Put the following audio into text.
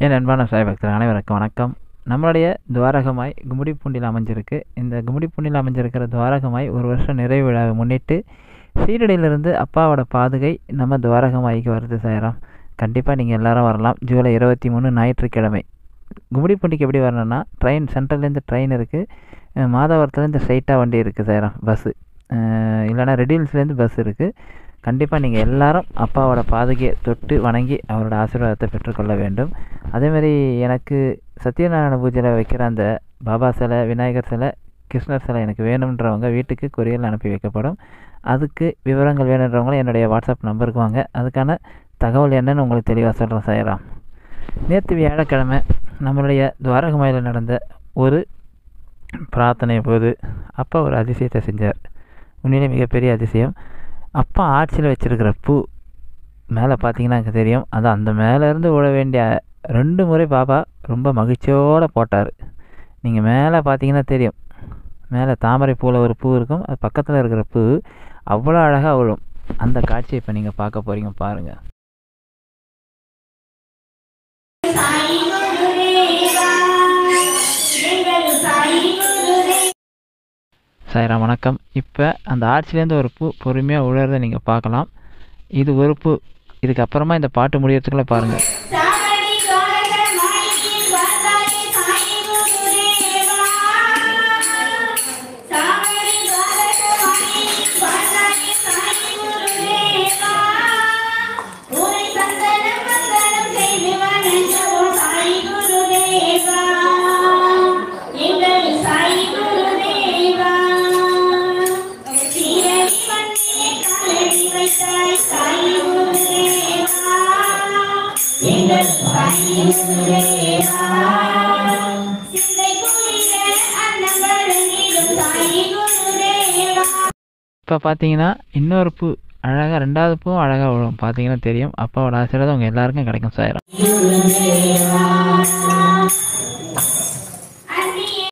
என் அன்பான சாய் பக்தர் அனைவருக்கும் வணக்கம் நம்மளுடைய துவாரகமாய் கும்மிடிப்பூண்டியில் அமைஞ்சிருக்கு இந்த கும்மிடிப்பூண்டியில் அமைஞ்சிருக்கிற துவாரகமாய் ஒரு வருஷம் நிறைவு விழாவை முன்னிட்டு சீரடியிலிருந்து அப்பாவோட பாதுகை நம்ம துவாரகமாய்க்கு வருது சாயிரம் கண்டிப்பாக நீங்கள் எல்லாரும் வரலாம் ஜூலை இருபத்தி மூணு ஞாயிற்றுக்கிழமை கும்மிடிப்பூண்டிக்கு எப்படி வரணும்னா ட்ரெயின் சென்ட்ரல்லேருந்து ட்ரெயின் இருக்குது மாதவரத்துலேருந்து ஸ்ட்ரைட்டாக வண்டி இருக்குது சாயிரம் பஸ்ஸு இல்லைனா ரெடில்ஸ்லேருந்து பஸ் இருக்குது கண்டிப்பாக நீங்கள் எல்லாரும் அப்பாவோட பாதுகையை தொட்டு வணங்கி அவரோட ஆசீர்வாதத்தை பெற்றுக்கொள்ள வேண்டும் அதேமாதிரி எனக்கு சத்யநாராயண பூஜையில் வைக்கிற அந்த பாபா சிலை விநாயகர் சிலை கிருஷ்ணர் சிலை எனக்கு வேணுன்றவங்க வீட்டுக்கு கொரியரில் அனுப்பி வைக்கப்படும் அதுக்கு விவரங்கள் வேணுன்றவங்களும் என்னுடைய வாட்ஸ்அப் நம்பருக்கு வாங்க அதுக்கான தகவல் என்னன்னு உங்களுக்கு தெளிவாக சொல்கிறேன் சாயராம் நேற்று வியாழக்கிழமை நம்மளுடைய துவாரகமாயில் நடந்த ஒரு பிரார்த்தனை போது அப்பா ஒரு அதிசயத்தை செஞ்சார் உண்மையிலே மிகப்பெரிய அதிசயம் அப்பா ஆட்சியில் வச்சுருக்கிற பூ மேலே பார்த்தீங்கன்னா எனக்கு தெரியும் அது அந்த மேலேருந்து விழ வேண்டிய ரெண்டு முறை பாபா ரொம்ப மகிழ்ச்சியோடு போட்டார் நீங்கள் மேலே பார்த்தீங்கன்னா தெரியும் மேலே தாமரை பூவில் ஒரு பூ இருக்கும் அது பக்கத்தில் இருக்கிற பூ அவ்வளோ அழகாக விழும் அந்த காட்சியை இப்போ நீங்கள் பார்க்க போகிறீங்க பாருங்கள் சாய் குருதேவா எங்கள் சாய் குருதேவா சாய்ராம் வணக்கம் இப்போ அந்த ஆட்சிலேருந்து ஒரு பூ பொறுமையாக உழறதை நீங்கள் பார்க்கலாம் இது ஒரு பூ இதுக்கப்புறமா இந்த பாட்டு முடியறதுக்குள்ளே பாருங்கள் சாமடி தோரண மாளிகையில் வந்தாயே சாய் குருதேவா சாமடி தோரண மாளிகையில் வந்தாயே சாய் குருதேவா ஊரை சந்தனம் மங்களம் செய்து வணங்குவோம் சாய் குருதேவா எங்கள் சாய் குருதேவா சீரடி மண்ணிலே காலடி வைத்தாய் சாய் குருதேவா எங்கள் சாய் குருதேவா சிந்தை குளிர அன்னம் வழங்கிடும் சாய் குருதேவா இப்போ பார்த்தீங்கன்னா இன்னொரு பூ அழகாக ரெண்டாவது பூவும் அழகாக விழும் பார்த்தீங்கன்னா தெரியும் அப்பாவோட ஆசீர்வாதம் உங்கள் எல்லாருக்கும் கிடைக்கும் சாயிரம்